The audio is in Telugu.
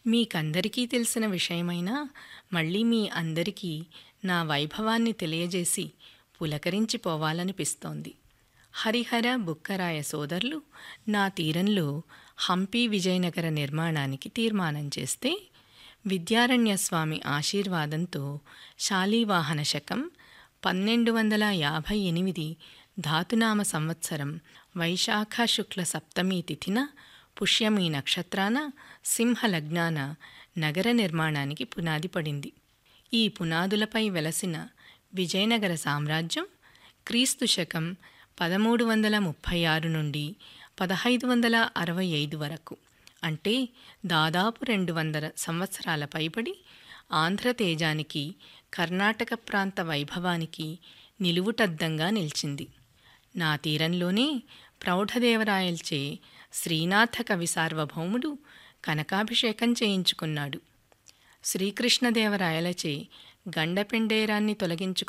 మీకందరికీ తెలిసిన విషయమైనా మళ్ళీ మీ అందరికీ నా వైభవాన్ని తెలియజేసి పులకరించిపోవాలనిపిస్తోంది హరిహర బుక్కరాయ సోదరులు నా తీరంలో హంపి విజయనగర నిర్మాణానికి తీర్మానం చేస్తే విద్యారణ్య స్వామి ఆశీర్వాదంతో శాలీవాహన శకం పన్నెండు వందల యాభై ఎనిమిది ధాతునామ సంవత్సరం వైశాఖ శుక్ల సప్తమి తిథిన పుష్యమి నక్షత్రాన సింహలగ్నాన నగర నిర్మాణానికి పునాది పడింది ఈ పునాదులపై వెలసిన విజయనగర సామ్రాజ్యం క్రీస్తు శకం పదమూడు వందల ముప్పై ఆరు నుండి పదహైదు వందల అరవై ఐదు వరకు అంటే దాదాపు రెండు వందల సంవత్సరాల పైబడి ఆంధ్రతేజానికి కర్ణాటక ప్రాంత వైభవానికి నిలువుటద్దంగా నిలిచింది నా తీరంలోనే ప్రౌఢదేవరాయల్చే శ్రీనాథ కవి సార్వభౌముడు కనకాభిషేకం చేయించుకున్నాడు శ్రీకృష్ణదేవరాయలచే గండపెండేరాన్ని తొలగించుకున్న